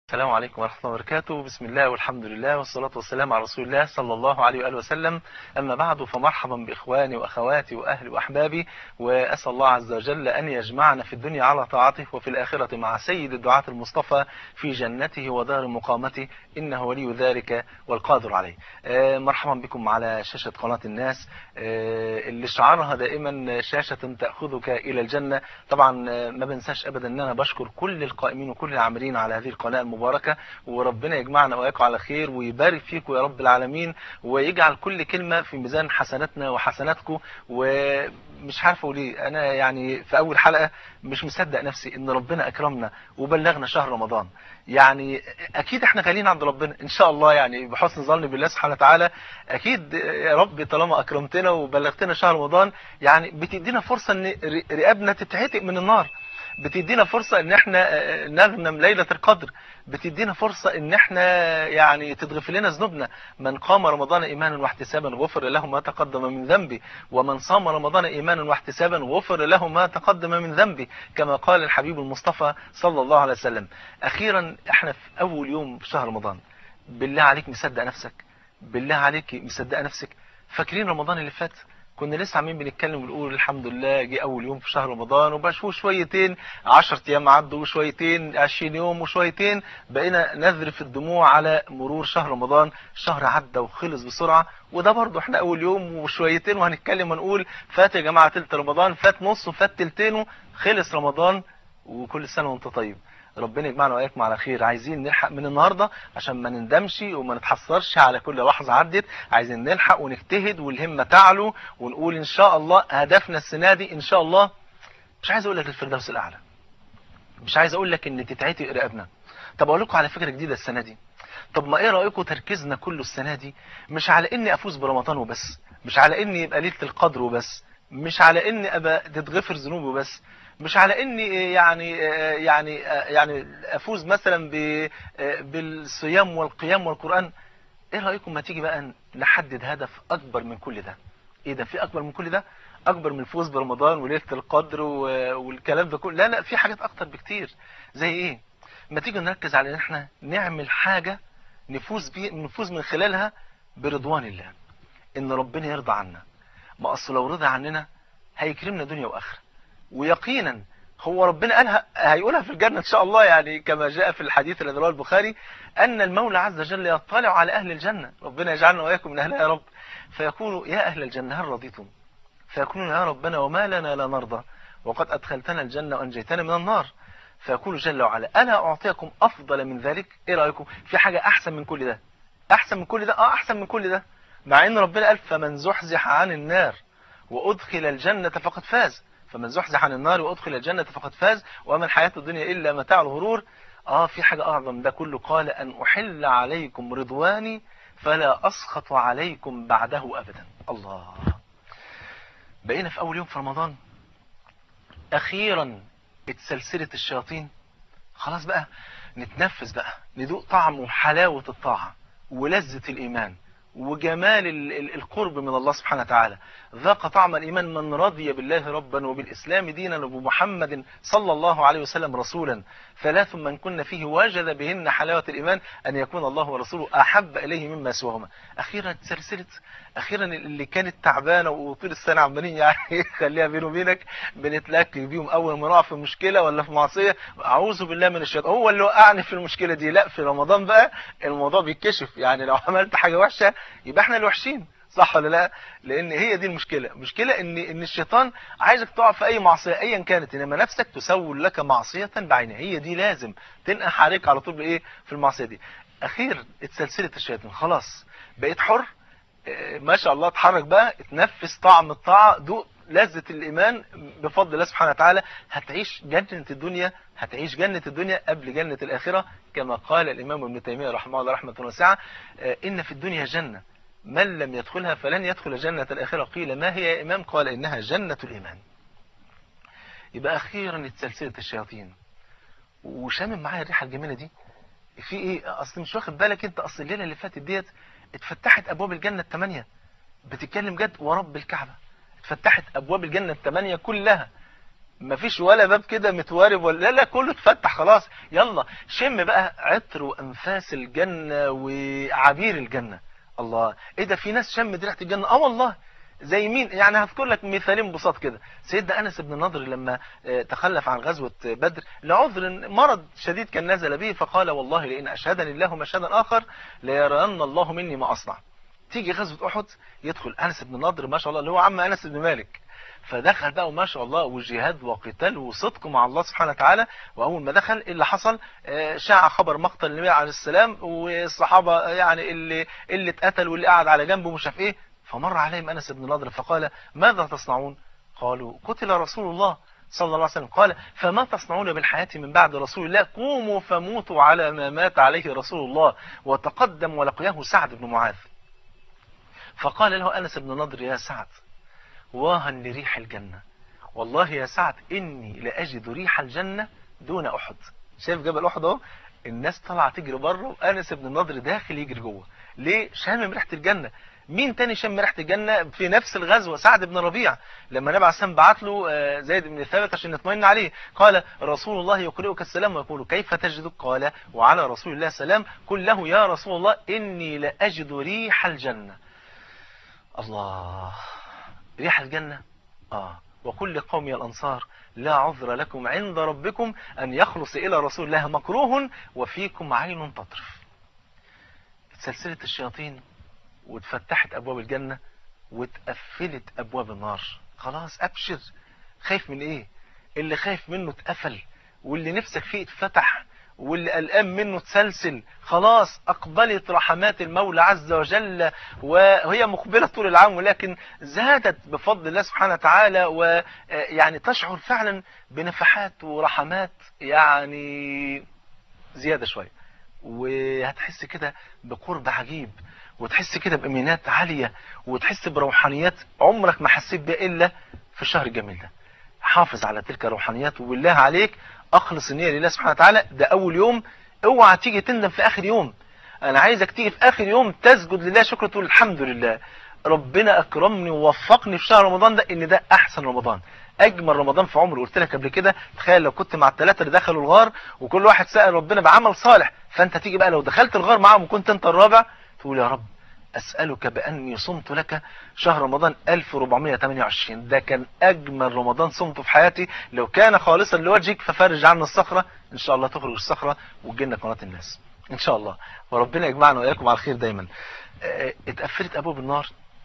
السلام عليكم ورحمة الله وبركاته بسم الله والحمد لله والصلاة والسلام على رسول الله صلى الله عليه وآله وسلم أما بعد فمرحبا بإخواني وأخواتي وأهلي وأحبابي وأسأل الله عز وجل أن يجمعنا في الدنيا على طاعته وفي الآخرة مع سيد الدعاة المصطفى في جنته ودار مقامته إنه ولي ذلك والقادر عليه آه، مرحبا بكم على شاشة قناة الناس آه، اللي شعارها دائما شاشة تأخذك إلى الجنة طبعا آه، ما بنساش أبدا أن أنا بشكر كل القائمين وكل العاملين على هذه القناة المباركة وربنا يجمعنا وإياكم على خير ويبارك فيكم يا رب العالمين ويجعل كل كلمة في ميزان حسناتنا وحسناتكم ومش عارف أقول إيه أنا يعني في أول حلقة مش مصدق نفسي إن ربنا أكرمنا وبلغنا شهر رمضان يعني أكيد إحنا غاليين عند ربنا إن شاء الله يعني بحسن ظن بالله سبحانه وتعالى أكيد يا رب طالما أكرمتنا وبلغتنا شهر رمضان يعني بتدينا فرصة إن رقابنا تتعتق من النار بتدينا فرصة ان احنا نغنم ليلة القدر بتدينا فرصة ان احنا يعني تتغفر لنا ذنوبنا من قام رمضان ايمانا واحتسابا غفر له ما تقدم من ذنبه ومن صام رمضان ايمانا واحتسابا غفر له ما تقدم من ذنبه كما قال الحبيب المصطفى صلى الله عليه وسلم اخيرا احنا في اول يوم في شهر رمضان بالله عليك مصدق نفسك بالله عليك مصدقه نفسك فاكرين رمضان اللي فات كنا لسه عاملين بنتكلم ونقول الحمد لله جه اول يوم في شهر رمضان وبشوف شويتين 10 ايام عدوا وشويتين 20 يوم وشويتين بقينا نذرف الدموع على مرور شهر رمضان شهر عدى وخلص بسرعه وده برضه احنا اول يوم وشويتين وهنتكلم ونقول فات يا جماعه تلت رمضان فات نص وفات تلتينه خلص رمضان وكل سنه وانت طيب ربنا يجمعنا واياكم على خير عايزين نلحق من النهارده عشان ما نندمش وما نتحسرش على كل لحظه عدت عايزين نلحق ونجتهد والهمه تعلو ونقول ان شاء الله هدفنا السنه دي ان شاء الله مش عايز اقول لك الفردوس الاعلى مش عايز اقول لك ان تتعتق رقابنا طب اقول لكم على فكره جديده السنه دي طب ما ايه رايكم تركيزنا كله السنه دي مش على اني افوز برمضان وبس مش على اني يبقى ليله القدر وبس مش على اني ابقى تتغفر ذنوبي وبس مش على اني يعني يعني يعني افوز مثلا بالصيام والقيام والقران ايه رايكم ما تيجي بقى نحدد هدف اكبر من كل ده ايه ده في اكبر من كل ده اكبر من الفوز برمضان وليله القدر والكلام ده كله لا لا في حاجات اكتر بكتير زي ايه ما تيجي نركز على ان احنا نعمل حاجه نفوز بيه نفوز من خلالها برضوان الله ان ربنا يرضى عنا ما اصل لو رضى عننا هيكرمنا دنيا واخره ويقينا هو ربنا قالها هيقولها في الجنة إن شاء الله يعني كما جاء في الحديث الذي رواه البخاري أن المولى عز وجل يطلع على أهل الجنة ربنا يجعلنا وإياكم من أهلها يا رب فيقول يا أهل الجنة هل رضيتم فيقولون يا ربنا وما لنا لا نرضى وقد أدخلتنا الجنة وأنجيتنا من النار فيقول جل وعلا ألا أعطيكم أفضل من ذلك إيه رأيكم في حاجة أحسن من كل ده أحسن من كل ده آه أحسن من كل ده مع أن ربنا قال فمن زحزح عن النار وأدخل الجنة فقد فاز فمن زحزح عن النار وادخل الجنة فقد فاز وما الحياة الدنيا إلا متاع الغرور آه في حاجة أعظم ده كله قال أن أحل عليكم رضواني فلا أسخط عليكم بعده أبدا الله بقينا في أول يوم في رمضان أخيرا اتسلسلت الشياطين خلاص بقى نتنفس بقى ندوق طعم وحلاوة الطاعة ولذة الإيمان وجمال القرب من الله سبحانه وتعالى ذاق طعم الإيمان من رضي بالله ربا وبالإسلام دينا وبمحمد صلى الله عليه وسلم رسولا ثلاث من كن فيه وجد بهن حلاوة الإيمان أن يكون الله ورسوله أحب إليه مما سواهما أخيرا تسلسلت أخيرا اللي كانت تعبانة وطول السنة عمالين يعني خليها بيني وبينك بنتلاقي بيهم أول ما نقع في مشكلة ولا في معصية أعوذ بالله من الشيطان هو اللي وقعني في المشكلة دي لا في رمضان بقى الموضوع بيتكشف يعني لو عملت حاجة وحشة يبقى احنا الوحشين صح ولا لا لان هي دي المشكلة المشكلة ان ان الشيطان عايزك تقع في اي معصية ايا كانت انما نفسك تسول لك معصية بعينها هي دي لازم تنقح عليك على طول بايه في المعصية دي اخيرا اتسلسلت الشياطين خلاص بقيت حر اه ما شاء الله اتحرك بقى اتنفس طعم الطاعة دوق لذة الإيمان بفضل الله سبحانه وتعالى هتعيش جنة الدنيا هتعيش جنة الدنيا قبل جنة الآخرة كما قال الإمام ابن تيمية رحمه الله رحمة واسعة إن في الدنيا جنة من لم يدخلها فلن يدخل جنة الآخرة قيل ما هي يا إمام قال إنها جنة الإيمان يبقى أخيرا اتسلسلت الشياطين وشامم معايا الريحة الجميلة دي في إيه أصل مش واخد بالك أنت أصل الليلة اللي فاتت ديت اتفتحت أبواب الجنة الثمانية بتتكلم جد ورب الكعبة اتفتحت أبواب الجنة الثمانية كلها مفيش ولا باب كده متوارب ولا لا لا كله اتفتح خلاص يلا شم بقى عطر وانفاس الجنة وعبير الجنة الله ايه ده في ناس شمت ريحه الجنه اه والله زي مين يعني هذكر لك مثالين بساط كده سيدنا انس بن النضر لما تخلف عن غزوه بدر لعذر مرض شديد كان نزل به فقال والله لئن اشهدني الله مشهدا اخر ليرين الله مني ما اصنع تيجي غزوه احد يدخل انس بن النضر ما شاء الله اللي هو عم انس بن مالك فدخل بقى وما شاء الله وجهاد وقتال وصدق مع الله سبحانه وتعالى واول ما دخل اللي حصل شاع خبر مقتل النبي عليه السلام والصحابه يعني اللي اللي اتقتل واللي قعد على جنبه مش عارف ايه فمر عليهم انس بن نضر فقال ماذا تصنعون قالوا قتل رسول الله صلى الله عليه وسلم قال فما تصنعون بالحياة من بعد رسول الله قوموا فموتوا على ما مات عليه رسول الله وتقدم ولقياه سعد بن معاذ فقال له أنس بن نضر يا سعد واها لريح الجنة والله يا سعد إني لأجد ريح الجنة دون أحد شايف جبل أحد اهو الناس طالعه تجري بره وأنس بن النضر داخل يجري جوه ليه شامم ريحة الجنة مين تاني شم ريحة الجنة في نفس الغزوة سعد بن ربيع لما النبي عليه السلام بعت له زيد بن ثابت عشان يطمئن عليه قال رسول الله يقرئك السلام ويقول كيف تجدك قال وعلى رسول الله سلام قل له يا رسول الله إني لأجد ريح الجنة الله ريح الجنة آه وكل قوم الأنصار لا عذر لكم عند ربكم أن يخلص إلى رسول الله مكروه وفيكم عين تطرف سلسلة الشياطين واتفتحت أبواب الجنة واتقفلت أبواب النار خلاص أبشر خايف من إيه اللي خايف منه اتقفل واللي نفسك فيه اتفتح واللي قلقان منه اتسلسل خلاص أقبلت رحمات المولى عز وجل وهي مقبلة طول العام ولكن زادت بفضل الله سبحانه وتعالى ويعني تشعر فعلا بنفحات ورحمات يعني زيادة شوية وهتحس كده بقرب عجيب وتحس كده بإيمانات عالية وتحس بروحانيات عمرك ما حسيت بها إلا في الشهر الجميل ده حافظ على تلك الروحانيات وبالله عليك أخلص النية لله سبحانه وتعالى ده أول يوم اوعى تيجي تندم في آخر يوم أنا عايزك تيجي في آخر يوم تسجد لله شكر تقول الحمد لله ربنا أكرمني ووفقني في شهر رمضان ده إن ده أحسن رمضان أجمل رمضان في عمري قلت لك قبل كده تخيل لو كنت مع الثلاثة اللي دخلوا الغار وكل واحد سأل ربنا بعمل صالح فأنت تيجي بقى لو دخلت الغار معاهم وكنت أنت الرابع تقول يا رب أسألك بأني صمت لك شهر رمضان 1428 ده كان أجمل رمضان صمته في حياتي لو كان خالصا لوجهك ففرج عنا الصخرة إن شاء الله تخرج الصخرة وتجينا قناة الناس إن شاء الله وربنا يجمعنا وإياكم على الخير دايما اتقفلت أبواب النار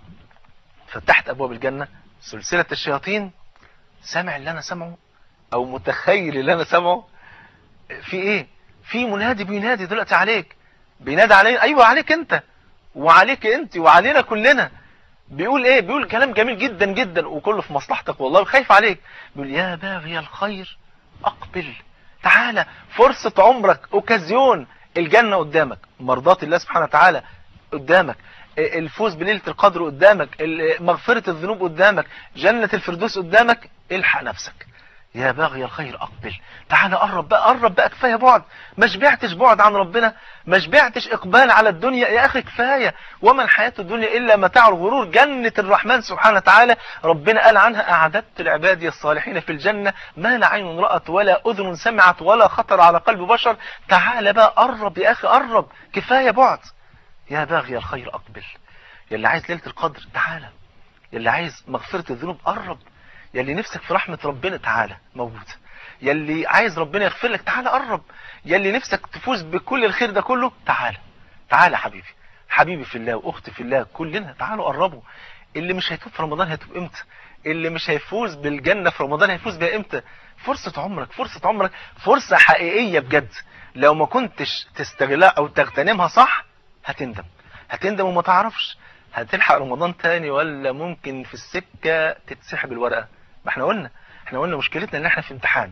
فتحت أبواب الجنة سلسلة الشياطين سامع اللي أنا سامعه أو متخيل اللي أنا سامعه في إيه في منادي بينادي دلوقتي عليك بينادي علي أيوة عليك أنت وعليك انت وعلينا كلنا بيقول ايه بيقول كلام جميل جدا جدا وكله في مصلحتك والله خايف عليك بيقول يا باغي الخير اقبل تعالى فرصة عمرك اوكازيون الجنة قدامك مرضات الله سبحانه وتعالى قدامك الفوز بليلة القدر قدامك مغفرة الذنوب قدامك جنة الفردوس قدامك الحق نفسك يا باغي الخير أقبل تعالى قرب بقى قرب بقى كفاية بعد ما شبعتش بعد عن ربنا ما شبعتش إقبال على الدنيا يا أخي كفاية وما الحياة الدنيا إلا متاع الغرور جنة الرحمن سبحانه وتعالى ربنا قال عنها أعددت العباد الصالحين في الجنة ما لا عين رأت ولا أذن سمعت ولا خطر على قلب بشر تعالى بقى قرب يا أخي قرب كفاية بعد يا باغي الخير أقبل يا اللي عايز ليلة القدر تعالى يا اللي عايز مغفرة الذنوب قرب يلي نفسك في رحمة ربنا تعالى موجود يلي عايز ربنا يغفر لك تعالى قرب يلي نفسك تفوز بكل الخير ده كله تعالى تعالى حبيبي حبيبي في الله واختي في الله كلنا تعالوا قربوا اللي مش هيتوب في رمضان هيتوب امتى اللي مش هيفوز بالجنة في رمضان هيفوز بها امتى فرصة عمرك فرصة عمرك فرصة حقيقية بجد لو ما كنتش تستغلها او تغتنمها صح هتندم هتندم وما تعرفش هتلحق رمضان تاني ولا ممكن في السكة تتسحب الورقة ما احنا قلنا احنا قلنا مشكلتنا ان احنا في امتحان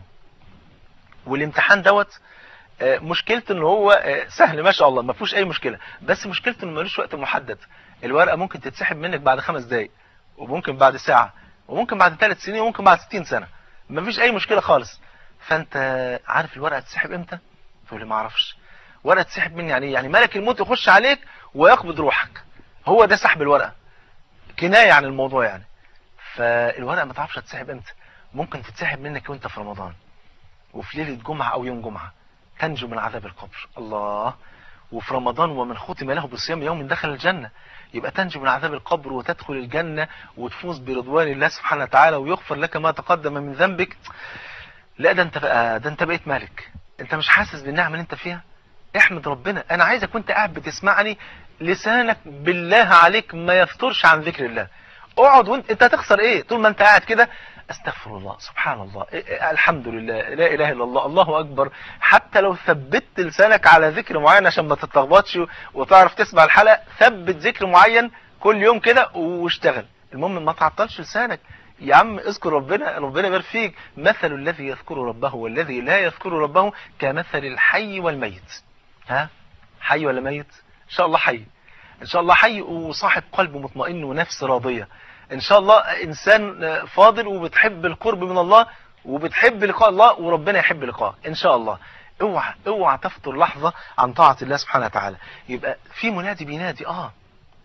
والامتحان دوت مشكلته ان هو سهل ما شاء الله ما فيهوش اي مشكلة بس مشكلته انه ملوش وقت محدد الورقة ممكن تتسحب منك بعد خمس دقايق وممكن بعد ساعة وممكن بعد ثلاث سنين وممكن بعد 60 سنة ما فيش اي مشكلة خالص فانت عارف الورقة تتسحب امتى تقول لي ما اعرفش ورقة تسحب مني يعني يعني ملك الموت يخش عليك ويقبض روحك هو ده سحب الورقة كناية عن الموضوع يعني فالورقة ما تعرفش هتسحب امتى ممكن تتسحب منك وانت في رمضان وفي ليلة جمعة او يوم جمعة تنجو من عذاب القبر الله وفي رمضان ومن ختم له بصيام يوم دخل الجنة يبقى تنجو من عذاب القبر وتدخل الجنة وتفوز برضوان الله سبحانه وتعالى ويغفر لك ما تقدم من ذنبك لا ده انت بقى ده انت بقيت مالك انت مش حاسس بالنعمة اللي انت فيها احمد ربنا انا عايزك وانت قاعد بتسمعني لسانك بالله عليك ما يفترش عن ذكر الله اقعد وانت انت هتخسر ايه طول ما انت قاعد كده استغفر الله سبحان الله إيه إيه الحمد لله لا اله الا الله الله اكبر حتى لو ثبت لسانك على ذكر معين عشان ما تتلخبطش وتعرف تسمع الحلقه ثبت ذكر معين كل يوم كده واشتغل المهم ما تعطلش لسانك يا عم اذكر ربنا ربنا يبارك فيك مثل الذي يذكر ربه والذي لا يذكر ربه كمثل الحي والميت ها حي ولا ميت ان شاء الله حي ان شاء الله حي وصاحب قلب مطمئن ونفس راضيه ان شاء الله انسان فاضل وبتحب القرب من الله وبتحب لقاء الله وربنا يحب لقاء ان شاء الله اوعى اوعى تفطر لحظه عن طاعه الله سبحانه وتعالى يبقى في منادي بينادي اه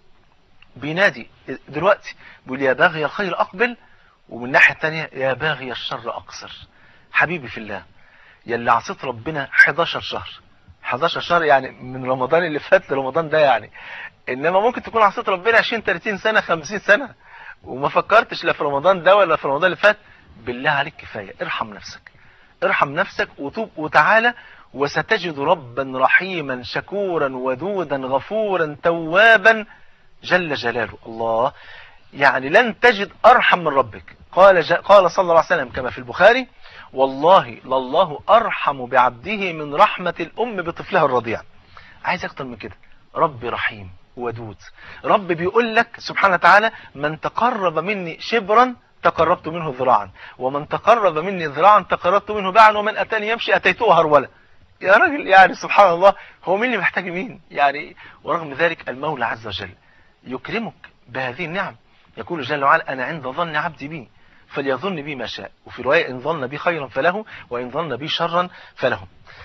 بينادي دلوقتي بيقول يا باغي الخير اقبل ومن الناحيه الثانيه يا باغي الشر اقصر حبيبي في الله يا اللي عصيت ربنا 11 شهر 11 شهر يعني من رمضان اللي فات لرمضان ده يعني انما ممكن تكون عصيت ربنا 20 30 سنه 50 سنه وما فكرتش لا في رمضان ده ولا في رمضان اللي فات بالله عليك كفايه ارحم نفسك ارحم نفسك وتوب وتعالى وستجد ربا رحيما شكورا ودودا غفورا توابا جل جلاله الله يعني لن تجد ارحم من ربك قال ج... قال صلى الله عليه وسلم كما في البخاري والله لله ارحم بعبده من رحمه الام بطفلها الرضيع عايز اكتر من كده ربي رحيم ودود رب بيقول لك سبحانه وتعالى من تقرب مني شبرا تقربت منه ذراعا ومن تقرب مني ذراعا تقربت منه باعا ومن اتاني يمشي اتيته هرولا يا راجل يعني سبحان الله هو مين اللي محتاج مين يعني ورغم ذلك المولى عز وجل يكرمك بهذه النعم يقول جل وعلا انا عند ظن عبدي بي فليظن بي ما شاء وفي رواية إن ظن بي خيرا فله وإن ظن بي شرا فله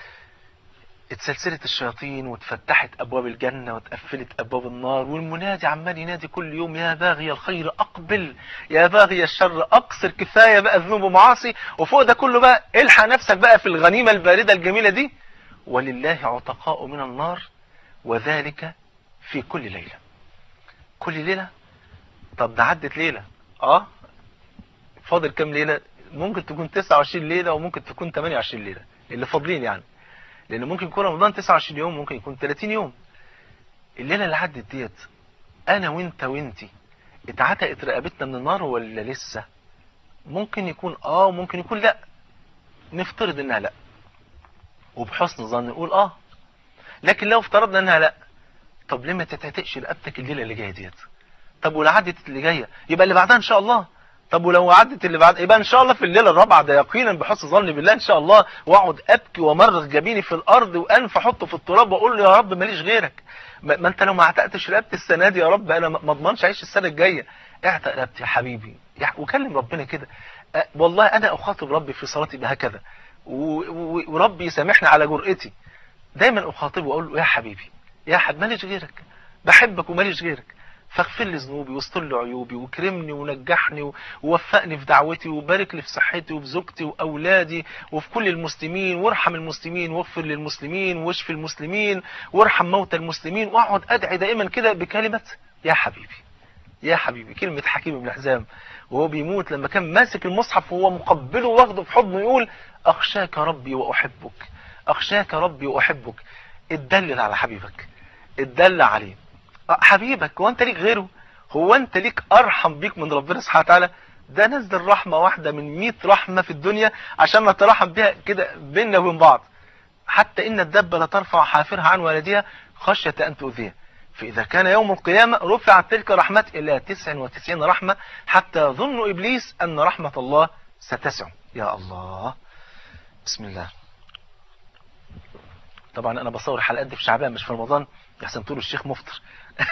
اتسلسلت الشياطين واتفتحت أبواب الجنة واتقفلت أبواب النار والمنادي عمال ينادي كل يوم يا باغي الخير أقبل يا باغي الشر أقصر كفاية بقى ذنوب ومعاصي وفوق ده كله بقى الحق نفسك بقى في الغنيمة الباردة الجميلة دي ولله عتقاء من النار وذلك في كل ليلة كل ليلة طب ده عدت ليلة اه فاضل كام ليلة ممكن تكون 29 ليلة وممكن تكون 28 ليلة اللي فاضلين يعني لان ممكن يكون رمضان 29 يوم ممكن يكون 30 يوم الليلة اللي عدت ديت انا وانت وانتي اتعتقت رقبتنا من النار ولا لسه ممكن يكون اه وممكن يكون لا نفترض انها لا وبحسن ظن نقول اه لكن لو افترضنا انها لا طب ليه ما تتعتقش رقبتك الليلة اللي جاية ديت طب ولو عدت اللي جاية يبقى اللي بعدها ان شاء الله طب ولو عدت اللي بعد يبقى ان شاء الله في الليله الرابعه ده يقينا بحسن ظني بالله ان شاء الله واقعد ابكي وامرغ جبيني في الارض وانف احطه في التراب واقول له يا رب ماليش غيرك ما ما انت لو ما عتقتش رقبتي السنه دي يا رب انا ما اضمنش اعيش السنه الجايه اعتق رقبتي يا حبيبي يا- وكلم ربنا كده أه، والله انا اخاطب ربي في صلاتي بهكذا و- و- وربي يسامحني على جرأتي دايما اخاطبه واقول له يا حبيبي يا حبيبي ماليش غيرك بحبك وماليش غيرك فاغفر لي ذنوبي واستر لي عيوبي واكرمني ونجحني و- ووفقني في دعوتي وبارك لي في صحتي وفي زوجتي واولادي وفي كل المسلمين وارحم المسلمين واغفر للمسلمين واشف المسلمين وارحم موتى المسلمين واقعد ادعي دائما كده بكلمه يا حبيبي يا حبيبي كلمة حكيم بن حزام وهو بيموت لما كان ماسك المصحف وهو مقبله واخده في حضنه يقول أخشاك ربي وأحبك أخشاك ربي وأحبك اتدلل على حبيبك اتدلل عليه أه، حبيبك هو أنت ليك غيره هو أنت ليك أرحم بيك من ربنا سبحانه وتعالى ده نزل رحمة واحدة من 100 رحمة في الدنيا عشان نترحم بها كده بيننا وبين بعض حتى إن الدبة لترفع حافرها عن والدها خشية أن تؤذيه فإذا كان يوم القيامة رفعت تلك رحمات إلى 99 رحمة حتى ظن إبليس أن رحمة الله ستسع يا الله بسم الله طبعا أنا بصور حلقات دي في شعبان مش في رمضان يحسن تقولوا الشيخ مفطر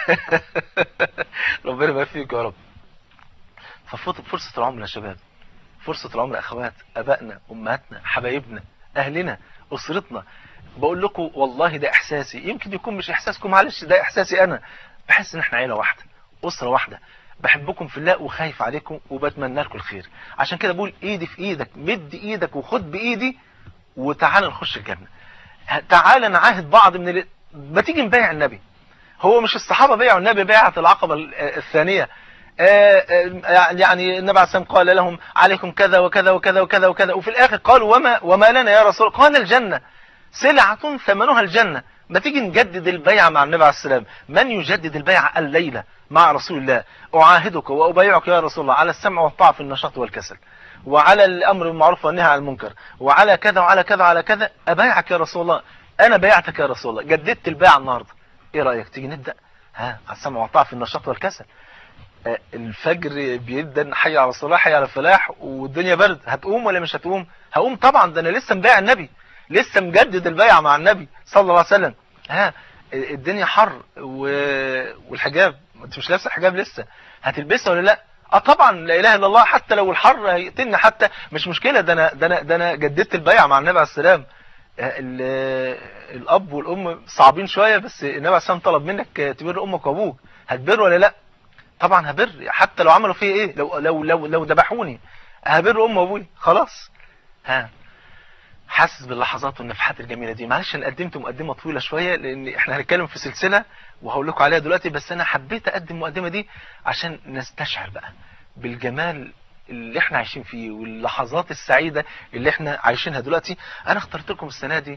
ربنا يبارك فيك يا رب ففوت فرصة العمر يا شباب فرصة العمر أخوات أبائنا أمهاتنا حبايبنا أهلنا أسرتنا بقول لكم والله ده إحساسي يمكن يكون مش إحساسكم معلش ده إحساسي أنا بحس إن إحنا عيلة واحدة أسرة واحدة بحبكم في الله وخايف عليكم وبتمنى لكم الخير عشان كده بقول ايدي في ايدك مد ايدك وخد بايدي وتعال نخش الجنة تعال نعاهد بعض من ال... ما تيجي نبايع النبي هو مش الصحابة بيعوا النبي بيعة العقبة الثانية يعني النبي عليه السلام قال لهم عليكم كذا وكذا وكذا وكذا وكذا وفي الآخر قالوا وما, وما لنا يا رسول قال الجنة سلعة ثمنها الجنة ما تيجي نجدد البيعة مع النبي عليه السلام من يجدد البيعة الليلة مع رسول الله أعاهدك وأبايعك يا رسول الله على السمع والطاعة في النشاط والكسل وعلى الأمر بالمعروف والنهي عن المنكر وعلى كذا وعلى كذا وعلى كذا أبايعك يا رسول الله أنا بايعتك يا رسول الله جددت البيعة النهاردة إيه رأيك تيجي نبدأ ها على السمع والطاعة في النشاط والكسل الفجر بيبدا حي على الصلاة حي على الفلاح والدنيا برد هتقوم ولا مش هتقوم هقوم طبعا ده انا لسه مبايع النبي لسه مجدد البيعة مع النبي صلى الله عليه وسلم ها الدنيا حر و... والحجاب انت مش لابسه حجاب لسه هتلبسها ولا لا اه طبعا لا اله الا الله حتى لو الحر هيقتلنا حتى مش مشكلة ده انا ده انا ده انا جددت البيعة مع النبي عليه السلام الاب والام صعبين شوية بس النبي عليه السلام طلب منك تبر امك وابوك هتبر ولا لا طبعا هبر حتى لو عملوا فيه ايه لو لو لو لو ذبحوني هبر ام وابوي خلاص ها حاسس باللحظات والنفحات الجميله دي معلش انا قدمت مقدمه طويله شويه لان احنا هنتكلم في سلسله وهقول لكم عليها دلوقتي بس انا حبيت اقدم المقدمه دي عشان نستشعر بقى بالجمال اللي احنا عايشين فيه واللحظات السعيدة اللي احنا عايشينها دلوقتي انا اخترت لكم السنة دي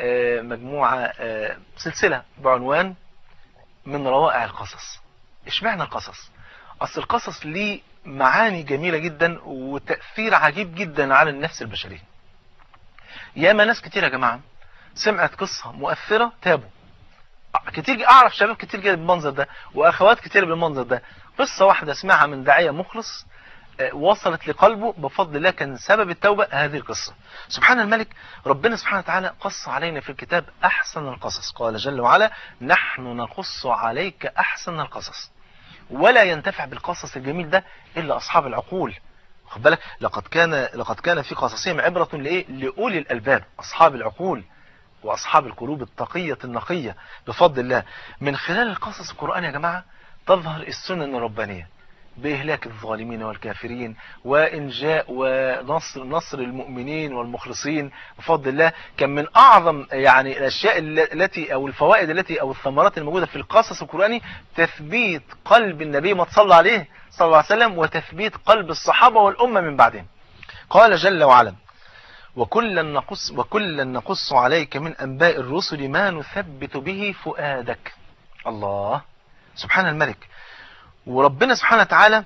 مجموعة سلسلة بعنوان من روائع القصص اشمعنى القصص اصل القصص ليه معاني جميلة جدا وتأثير عجيب جدا على النفس البشرية ياما ناس كتير يا جماعة سمعت قصة مؤثرة تابوا كتير اعرف شباب كتير جدا بالمنظر ده واخوات كتير بالمنظر ده قصة واحدة اسمعها من داعية مخلص وصلت لقلبه بفضل الله كان سبب التوبة هذه القصة سبحان الملك ربنا سبحانه وتعالى قص علينا في الكتاب أحسن القصص قال جل وعلا نحن نقص عليك أحسن القصص ولا ينتفع بالقصص الجميل ده إلا أصحاب العقول خد بالك لقد كان لقد كان في قصصهم عبرة لإيه لأولي الألباب أصحاب العقول وأصحاب القلوب التقية النقية بفضل الله من خلال القصص القرآن يا جماعة تظهر السنن الربانية بإهلاك الظالمين والكافرين وإنجاء ونصر نصر المؤمنين والمخلصين بفضل الله كان من أعظم يعني الأشياء التي أو الفوائد التي أو الثمرات الموجودة في القصص القرآني تثبيت قلب النبي ما تصلى عليه صلى الله عليه وسلم وتثبيت قلب الصحابة والأمة من بعدهم قال جل وعلا وكلا نقص, وكلا نقص عليك من أنباء الرسل ما نثبت به فؤادك الله سبحان الملك وربنا سبحانه وتعالى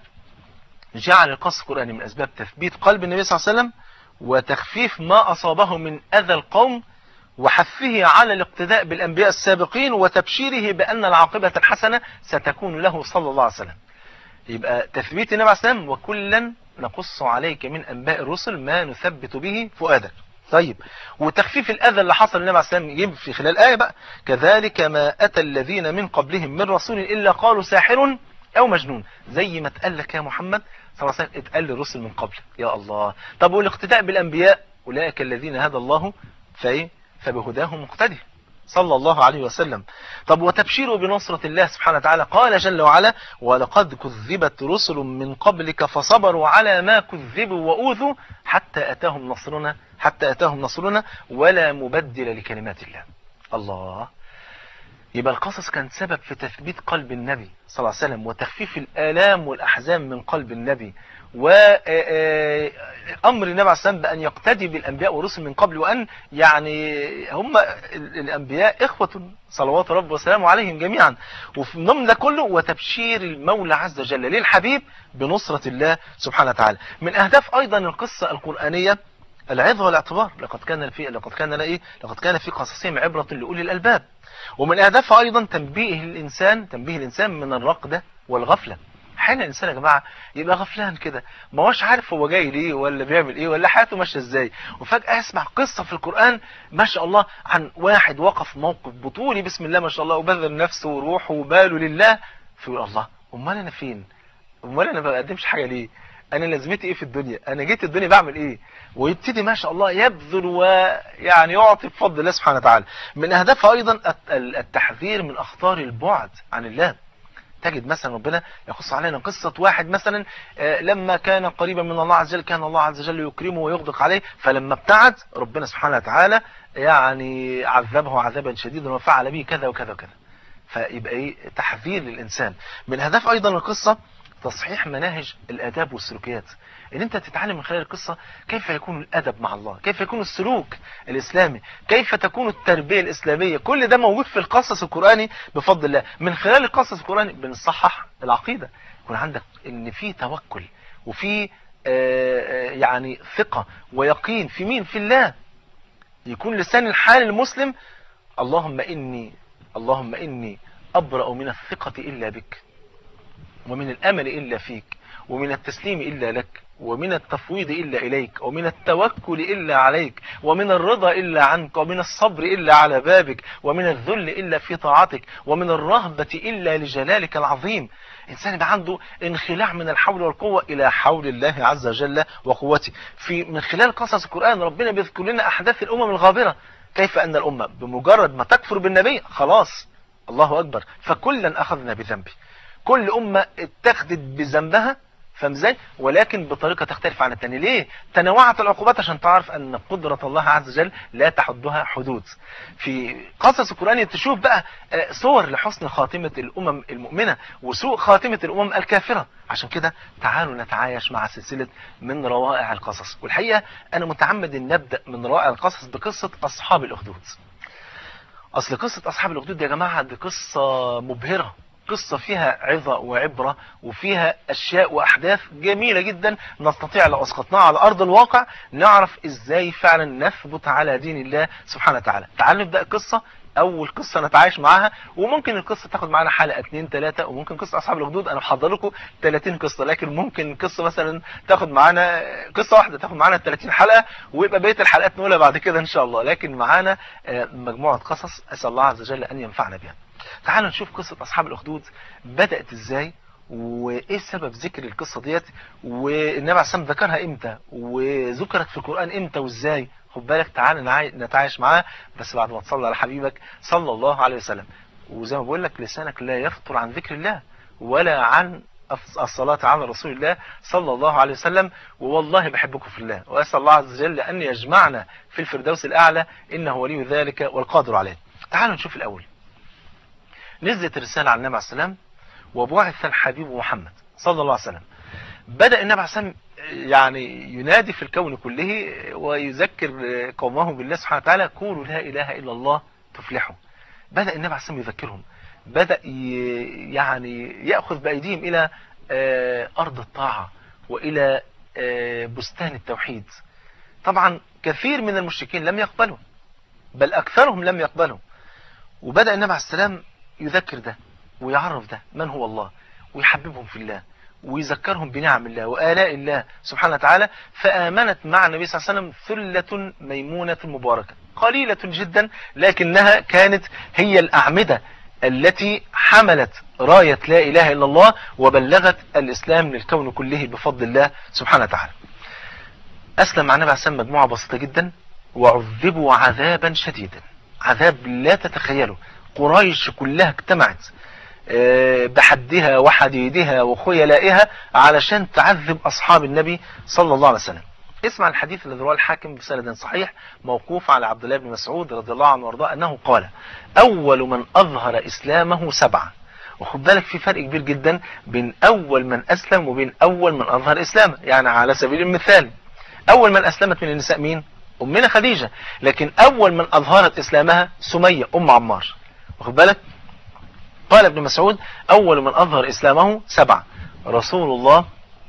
جعل القصص القرآني من أسباب تثبيت قلب النبي صلى الله عليه وسلم وتخفيف ما أصابه من أذى القوم وحثه على الاقتداء بالأنبياء السابقين وتبشيره بأن العاقبة الحسنة ستكون له صلى الله عليه وسلم يبقى تثبيت النبي عليه السلام وكلا نقص عليك من أنباء الرسل ما نثبت به فؤادك طيب وتخفيف الأذى اللي حصل للنبي عليه السلام يجيب في خلال آية بقى كذلك ما أتى الذين من قبلهم من رسول إلا قالوا ساحر أو مجنون زي ما اتقال لك يا محمد صلى الله عليه وسلم اتقال للرسل من قبل يا الله طب والاقتداء بالأنبياء أولئك الذين هدى الله فايه فبهداه مقتدي صلى الله عليه وسلم طب وتبشيره بنصرة الله سبحانه وتعالى قال جل وعلا ولقد كذبت رسل من قبلك فصبروا على ما كذبوا وأوذوا حتى أتاهم نصرنا حتى أتاهم نصرنا ولا مبدل لكلمات الله الله يبقى القصص كان سبب في تثبيت قلب النبي صلى الله عليه وسلم وتخفيف الآلام والأحزان من قلب النبي وأمر النبي عليه السلام بأن يقتدي بالأنبياء والرسل من قبل وأن يعني هم الأنبياء إخوة صلوات رب وسلامه عليهم جميعا وفي ضمن ده كله وتبشير المولى عز وجل للحبيب بنصرة الله سبحانه وتعالى من أهداف أيضا القصة القرآنية العظة والاعتبار لقد كان في لقد كان لا ايه لقد كان في قصصهم عبرة لأولي الألباب ومن أهدافها أيضا تنبيه الإنسان تنبيه الإنسان من الرقدة والغفلة حين الإنسان يا جماعة يبقى غفلان كده ما هوش عارف هو جاي ليه ولا بيعمل إيه ولا حياته ماشيه إزاي وفجأة يسمع قصة في القرآن ما شاء الله عن واحد وقف موقف بطولي بسم الله ما شاء الله وبذل نفسه وروحه وباله لله فيقول الله أمال أنا فين أمال أنا ما بقدمش حاجة ليه انا لازمتي ايه في الدنيا انا جيت الدنيا بعمل ايه ويبتدي ما شاء الله يبذل ويعني يعطي بفضل الله سبحانه وتعالى من اهدافها ايضا التحذير من اخطار البعد عن الله تجد مثلا ربنا يقص علينا قصة واحد مثلا لما كان قريبا من الله عز وجل كان الله عز وجل يكرمه ويغدق عليه فلما ابتعد ربنا سبحانه وتعالى يعني عذبه عذابا شديدا وفعل به كذا وكذا وكذا فيبقى ايه تحذير للإنسان من هدف أيضا القصة تصحيح مناهج الآداب والسلوكيات ان انت تتعلم من خلال القصة كيف يكون الادب مع الله كيف يكون السلوك الاسلامي كيف تكون التربية الاسلامية كل ده موجود في القصص القرآني بفضل الله من خلال القصص القرآني بنصحح العقيدة يكون عندك ان في توكل وفي يعني ثقة ويقين في مين في الله يكون لسان الحال المسلم اللهم إني اللهم إني أبرأ من الثقة إلا بك ومن الأمل إلا فيك ومن التسليم إلا لك ومن التفويض إلا إليك ومن التوكل إلا عليك ومن الرضا إلا عنك ومن الصبر إلا على بابك ومن الذل إلا في طاعتك ومن الرهبة إلا لجلالك العظيم إنسان يبقى عنده انخلاع من الحول والقوة إلى حول الله عز وجل وقوته في من خلال قصص القرآن ربنا بيذكر لنا أحداث الأمم الغابرة كيف أن الأمة بمجرد ما تكفر بالنبي خلاص الله أكبر فكلا أخذنا بذنبه كل أمة اتخذت بذنبها فاهم ازاي ولكن بطريقة تختلف عن التاني ليه تنوعت العقوبات عشان تعرف ان قدرة الله عز وجل لا تحدها حدود في قصص القرآن تشوف بقى صور لحسن خاتمة الامم المؤمنة وسوء خاتمة الامم الكافرة عشان كده تعالوا نتعايش مع سلسلة من روائع القصص والحقيقة انا متعمد ان نبدأ من روائع القصص بقصة اصحاب الاخدود اصل قصة اصحاب الاخدود يا جماعة دي قصة مبهرة قصة فيها عظة وعبرة وفيها أشياء وأحداث جميلة جدا نستطيع لو أسقطناها على أرض الواقع نعرف إزاي فعلا نثبت على دين الله سبحانه وتعالى تعالوا نبدأ القصة أول قصة نتعايش معاها وممكن القصة تاخد معانا حلقة اتنين تلاتة وممكن قصة أصحاب الخدود أنا محضر لكم 30 قصة لكن ممكن قصة مثلا تاخد معانا قصة واحدة تاخد معانا 30 حلقة ويبقى بقية الحلقات نقولها بعد كده إن شاء الله لكن معانا مجموعة قصص أسأل الله عز وجل أن ينفعنا بها تعالوا نشوف قصة أصحاب الأخدود بدأت إزاي وإيه سبب ذكر القصة ديت والنبي عليه السلام ذكرها إمتى وذكرت في القرآن إمتى وإزاي خد بالك تعالى نتعايش معاه بس بعد ما تصلي على حبيبك صلى الله عليه وسلم وزي ما بقول لك لسانك لا يفطر عن ذكر الله ولا عن الصلاة على رسول الله صلى الله عليه وسلم والله بحبكم في الله وأسأل الله عز وجل أن يجمعنا في الفردوس الأعلى إنه ولي ذلك والقادر عليه تعالوا نشوف الأول نزلت الرسالة على النبي عليه السلام وبعث الحبيب محمد صلى الله عليه وسلم بدأ النبي عليه السلام يعني ينادي في الكون كله ويذكر قومه بالله سبحانه وتعالى قولوا لا إله إلا الله تفلحوا بدأ النبي عليه السلام يذكرهم بدأ يعني يأخذ بأيديهم إلى أرض الطاعة وإلى بستان التوحيد طبعا كثير من المشركين لم يقبلوا بل أكثرهم لم يقبلوا وبدأ النبي عليه السلام يذكر ده ويعرف ده من هو الله ويحببهم في الله ويذكرهم بنعم الله وآلاء الله سبحانه وتعالى فآمنت مع النبي صلى الله عليه وسلم ثلة ميمونة مباركة قليلة جدا لكنها كانت هي الأعمدة التي حملت راية لا إله إلا الله وبلغت الإسلام للكون كله بفضل الله سبحانه وتعالى أسلم مع النبي عليه السلام مجموعة بسيطة جدا وعذبوا عذابا شديدا عذاب لا تتخيله قريش كلها اجتمعت بحدها وحديدها وخيلائها علشان تعذب أصحاب النبي صلى الله عليه وسلم اسمع الحديث الذي رواه الحاكم بسند صحيح موقوف على عبد الله بن مسعود رضي الله عنه وارضاه أنه قال أول من أظهر إسلامه سبعة وخد بالك في فرق كبير جدا بين أول من أسلم وبين أول من أظهر إسلامه يعني على سبيل المثال أول من أسلمت من النساء مين؟ أمنا خديجة لكن أول من أظهرت إسلامها سمية أم عمار واخد بالك قال ابن مسعود أول من أظهر إسلامه سبعة رسول الله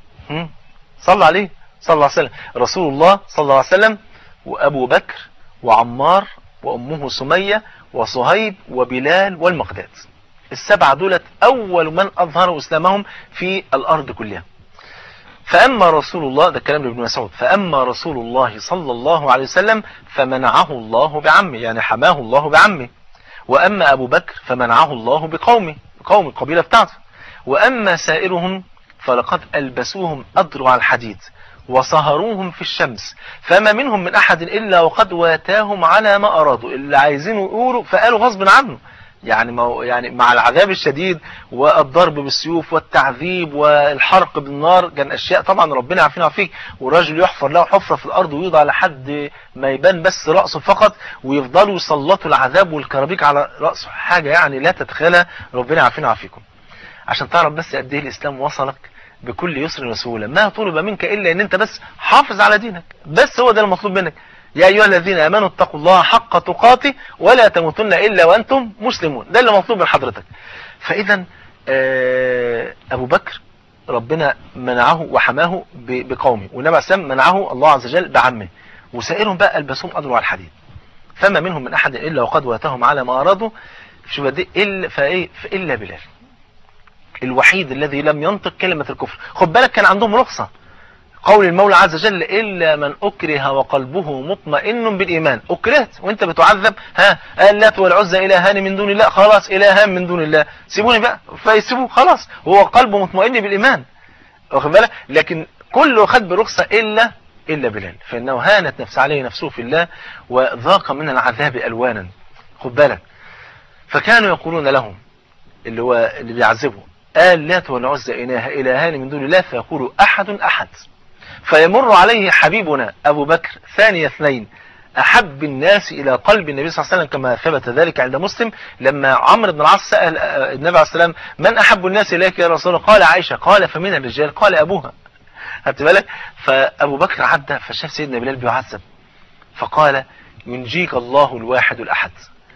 صلى عليه صلى الله عليه وسلم رسول الله صلى الله عليه وسلم وأبو بكر وعمار وأمه سمية وصهيب وبلال والمقداد السبعة دولت أول من أظهروا إسلامهم في الأرض كلها فأما رسول الله ده كلام ابن مسعود فأما رسول الله صلى الله عليه وسلم فمنعه الله بعمه يعني حماه الله بعمه وأما أبو بكر فمنعه الله بقومه قوم القبيلة بتاعته وأما سائرهم فلقد ألبسوهم أضرع الحديد وصهروهم في الشمس فما منهم من أحد إلا وقد واتاهم على ما أرادوا اللي عايزينه يقولوا فقالوا غصب عنه يعني ما هو- يعني مع العذاب الشديد والضرب بالسيوف والتعذيب والحرق بالنار كان اشياء طبعا ربنا عارفين عارفيك والراجل يحفر له حفره في الارض ويوضع لحد ما يبان بس راسه فقط ويفضلوا يسلطوا العذاب والكرابيك على راسه حاجه يعني لا تتخيلها ربنا عارفين عارفيكم عشان تعرف بس قد ايه الاسلام وصلك بكل يسر وسهوله ما طلب منك الا ان انت بس حافظ على دينك بس هو ده المطلوب منك يا ايها الذين امنوا اتقوا الله حق تقاته ولا تموتن الا وانتم مسلمون ده اللي مطلوب من حضرتك فاذا آه، ابو بكر ربنا منعه وحماه ب- بقومه والنبي عليه السلام منعه الله عز وجل بعمه وسائرهم بقى البسهم قدروا على الحديد فما منهم من احد الا وقد واتهم على ما ارادوا شوف قد ايه الا فايه فالا بلال الوحيد الذي لم ينطق كلمة الكفر خد بالك كان عندهم رخصة قول المولى عز وجل إلا من أكره وقلبه مطمئن بالإيمان أكرهت وانت بتعذب ها اللات والعزى إلهان من دون الله خلاص إلهان من دون الله سيبوني بقى فيسيبوه خلاص هو قلبه مطمئن بالإيمان واخد بالك لكن كله خد برخصة إلا إلا بلال فإنه هانت نفس عليه نفسه في الله وذاق من العذاب ألوانا خد بالك فكانوا يقولون لهم اللي هو اللي بيعذبه قال لا والعزى إله إلهان من دون الله فيقول أحد أحد فيمر عليه حبيبنا أبو بكر ثاني اثنين أحب الناس إلى قلب النبي صلى الله عليه وسلم كما ثبت ذلك عند مسلم لما عمرو بن العاص سأل آه، النبي عليه السلام من أحب الناس إليك يا رسول الله قال عائشة قال فمن الرجال قال أبوها خدت بالك فأبو بكر عدى فشاف سيدنا بلال بيعذب فقال ينجيك الله الواحد الأحد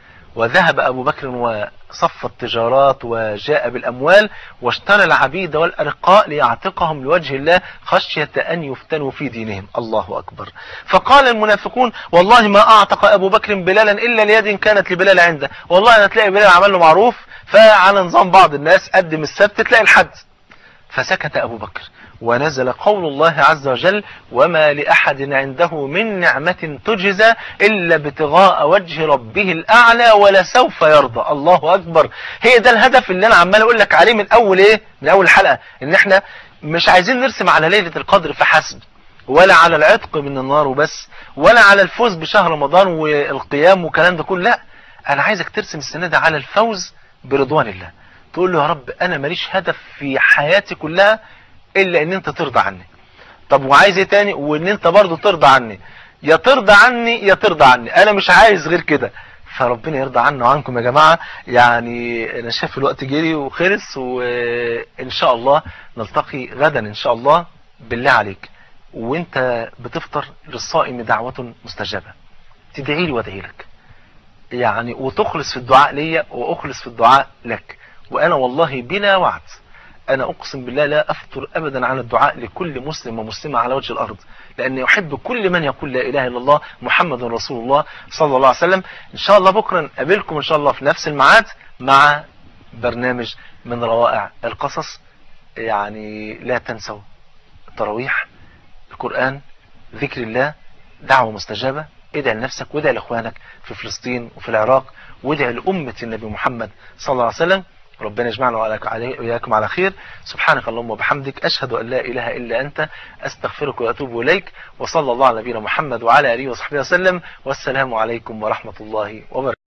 وذهب أبو بكر وصف التجارات وجاء بالأموال واشترى العبيد والأرقاء ليعتقهم لوجه الله خشية أن يفتنوا في دينهم الله أكبر فقال المنافقون والله ما أعتق أبو بكر بلالا إلا ليد كانت لبلال عنده والله أنا تلاقي بلال عمل له معروف فعلى نظام بعض الناس قدم السبت تلاقي الحد فسكت أبو بكر ونزل قول الله عز وجل وما لأحد عنده من نعمة تجزى إلا ابتغاء وجه ربه الأعلى ولسوف يرضى الله أكبر هي ده الهدف اللي أنا عمال أقول لك عليه من أول إيه من أول حلقة إن إحنا مش عايزين نرسم على ليلة القدر فحسب ولا على العتق من النار وبس ولا على الفوز بشهر رمضان والقيام والكلام ده كله لا أنا عايزك ترسم السنة ده على الفوز برضوان الله تقول له يا رب أنا ماليش هدف في حياتي كلها إلا إن أنت ترضى عني طب وعايز إيه تاني وإن أنت برضو ترضى عني يا ترضى عني يا ترضى عني أنا مش عايز غير كده فربنا يرضى عنا وعنكم يا جماعة يعني أنا شايف الوقت جري وخلص وإن شاء الله نلتقي غدا إن شاء الله بالله عليك وانت بتفطر للصائم دعوة مستجابة تدعي لي وادعي لك يعني وتخلص في الدعاء ليا واخلص في الدعاء لك وانا والله بلا وعد انا اقسم بالله لا افطر ابدا عن الدعاء لكل مسلم ومسلمة على وجه الارض لاني احب كل من يقول لا اله الا الله محمد رسول الله صلى الله عليه وسلم ان شاء الله بكرة نقابلكم ان شاء الله في نفس الميعاد مع برنامج من روائع القصص يعني لا تنسوا التراويح القرآن ذكر الله دعوة مستجابة ادعي لنفسك وادعي لاخوانك في فلسطين وفي العراق وادعي لأمة النبي محمد صلى الله عليه وسلم ربنا يجمعنا وإياكم على خير سبحانك اللهم وبحمدك أشهد أن لا إله إلا أنت أستغفرك وأتوب إليك وصلى الله على نبينا محمد وعلى آله وصحبه وسلم والسلام عليكم ورحمة الله وبركاته